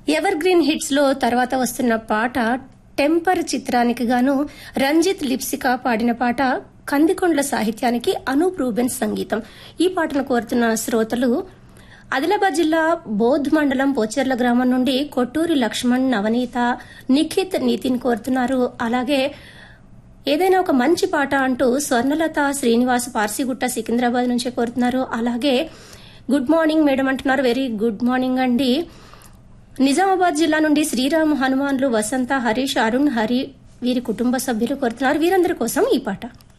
ever green hits లో తర్వాత వస్తున్న పాట టెంపర్ చిత్రానికి గాను రంజిత్ లిప్సికా పాడిన పాట కందికొండ్ల సాహిత్యానికి అనూప్ రూబెన్స్ సంగీతం ఈ పాటను కోరుతున్న శ్రోతలు ఆదిలాబాద్ జిల్లా బోధ్ మండలం పోచెర్ల గ్రామం నుండి కొట్టూరి లక్ష్మణ్ నవనీత నిఖిత్ నితిన్ కోరుతున్నారు అలాగే ఏదైనా ఒక మంచి పాట అంటూ స్వర్ణలత శ్రీనివాస్ పార్సిగుట్ట సికింద్రాబాద్ నుంచి కోరుతున్నారు అలాగే గుడ్ మార్నింగ్ మేడం అంటున్నారు వెరీ గుడ్ మార్నింగ్ అండి నిజామాబాద్ జిల్లా నుండి శ్రీరామ్ హనుమాన్లు వసంత హరీష్ అరుణ్ హరి వీరి కుటుంబ సభ్యులు కోరుతున్నారు వీరందరి కోసం ఈ పాట